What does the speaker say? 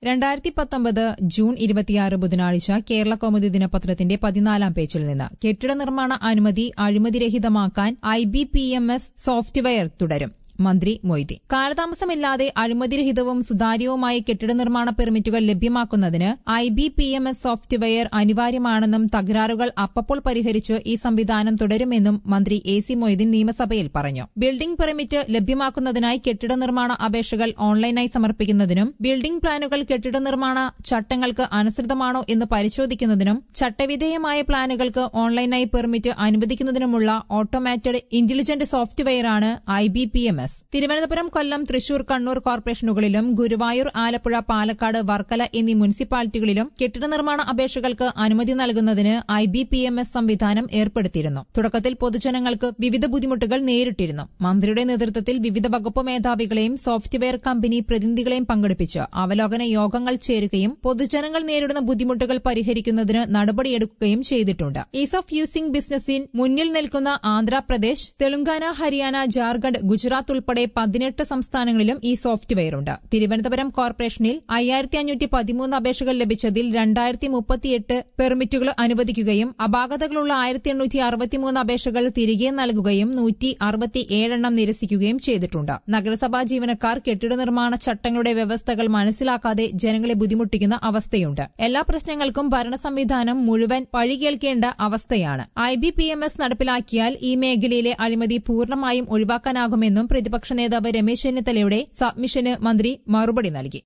രണ്ടായിരത്തി പത്തൊമ്പത് ജൂൺ ഇരുപത്തിയാറ് ബുധനാഴ്ച കേരള കൗമുദി ദിനപത്രത്തിന്റെ പതിനാലാം പേജിൽ നിന്ന് കെട്ടിട നിർമ്മാണ അനുമതി അഴിമതിരഹിതമാക്കാൻ I B P M S software തുടരും മന്ത്രി മൊയ്തീൻ കാലതാമസമില്ലാതെ അഴിമതിരഹിതവും സുതാര്യവുമായ കെട്ടിട നിർമ്മാണ പെർമിറ്റുകൾ ലഭ്യമാക്കുന്നതിന് I B P M S software അനിവാര്യമാണെന്നും തകരാറുകൾ അപ്പപ്പോൾ പരിഹരിച്ച് ഈ സംവിധാനം തുടരുമെന്നും മന്ത്രി എ സി മൊയ്തീൻ നിയമസഭയിൽ പറഞ്ഞു ബിൽഡിംഗ് പെർമിറ്റ് ലഭ്യമാക്കുന്നതിനായി കെട്ടിട നിർമ്മാണ അപേക്ഷകൾ ഓൺലൈനായി സമർപ്പിക്കുന്നതിനും ബിൽഡിംഗ് പ്ലാനുകൾ കെട്ടിട നിർമ്മാണ ചട്ടങ്ങൾക്ക് അനുസൃതമാണോ എന്ന് പരിശോധിക്കുന്നതിനും ചട്ടവിധേയമായ പ്ലാനുകൾക്ക് ഓൺലൈനായി പെർമിറ്റ് അനുവദിക്കുന്നതിനുമുള്ള ഓട്ടോമാറ്റഡ് ഇന്റലിജന്റ് സോഫ്റ്റ്വെയറാണ് I B P M S Thiruvananthapuram Kollam Thrissur Kannur കോർപ്പറേഷനുകളിലും ഗുരുവായൂർ ആലപ്പുഴ പാലക്കാട് വർക്കല എന്നീ മുനിസിപ്പാലിറ്റികളിലും കെട്ടിട നിർമ്മാണ അപേക്ഷകൾക്ക് അനുമതി നൽകുന്നതിന് I B P M S സംവിധാനം ഏർപ്പെടുത്തിയിരുന്നു തുടക്കത്തിൽ പൊതുജനങ്ങൾക്ക് വിവിധ ബുദ്ധിമുട്ടുകൾ നേരിട്ടിരുന്നു മന്ത്രിയുടെ നേതൃത്വത്തിൽ വിവിധ വകുപ്പ് മേധാവികളെയും സോഫ്റ്റ്വെയർ കമ്പനി പ്രതിനിധികളെയും പങ്കെടുപ്പിച്ച് അവലോകന യോഗങ്ങൾ ചേരുകയും പൊതുജനങ്ങൾ നേരിടുന്ന ബുദ്ധിമുട്ടുകൾ പരിഹരിക്കുന്നതിന് നടപടിയെടുക്കുകയും ചെയ്തിട്ടുണ്ട് ഈസ് ഓഫ് യൂസിംഗ് ബിസിനസിൻ മുന്നിൽ നിൽക്കുന്ന ആന്ധ്രാപ്രദേശ് തെലങ്കാന ഹരിയാന ജാർഖണ്ഡ് ഗുജറാത്ത് ഉൾപ്പെടെ പതിനെട്ട് സംസ്ഥാനങ്ങളിലും ഈ സോഫ്റ്റ്വെയർ ഉണ്ട് തിരുവനന്തപുരം കോർപ്പറേഷനിൽ അയ്യായിരത്തി അഞ്ഞൂറ്റി പതിമൂന്ന് അപേക്ഷകൾ ലഭിച്ചതിൽ രണ്ടായിരത്തി മുപ്പത്തിയെട്ട് പെർമിറ്റുകൾ അനുവദിക്കുകയും അപാകതകളുള്ള ആയിരത്തി എണ്ണൂറ്റി അറുപത്തിമൂന്ന് അപേക്ഷകൾ തിരികെ നൽകുകയും നൂറ്റി അറുപത്തിയേഴെണ്ണം നിരസിക്കുകയും ചെയ്തിട്ടുണ്ട് നഗരസഭാ ജീവനക്കാർ കെട്ടിട നിർമ്മാണ ചട്ടങ്ങളുടെ വ്യവസ്ഥകൾ മനസ്സിലാക്കാതെ ജനങ്ങളെ ബുദ്ധിമുട്ടിക്കുന്ന അവസ്ഥയുണ്ട് എല്ലാ പ്രശ്നങ്ങൾക്കും ഭരണ സംവിധാനം മുഴുവൻ പഴി കേൾക്കേണ്ട അവസ്ഥയാണ് I B P M S നടപ്പിലാക്കിയാൽ ഈ മേഖലയിലെ അഴിമതി പൂർണ്ണമായും ഒഴിവാക്കാനാകുമെന്നും പ്രതിപക്ഷ നേതാവ് രമേശ് ചെന്നിത്തലയുടെ സബ്മിഷന് മന്ത്രി മറുപടി നൽകി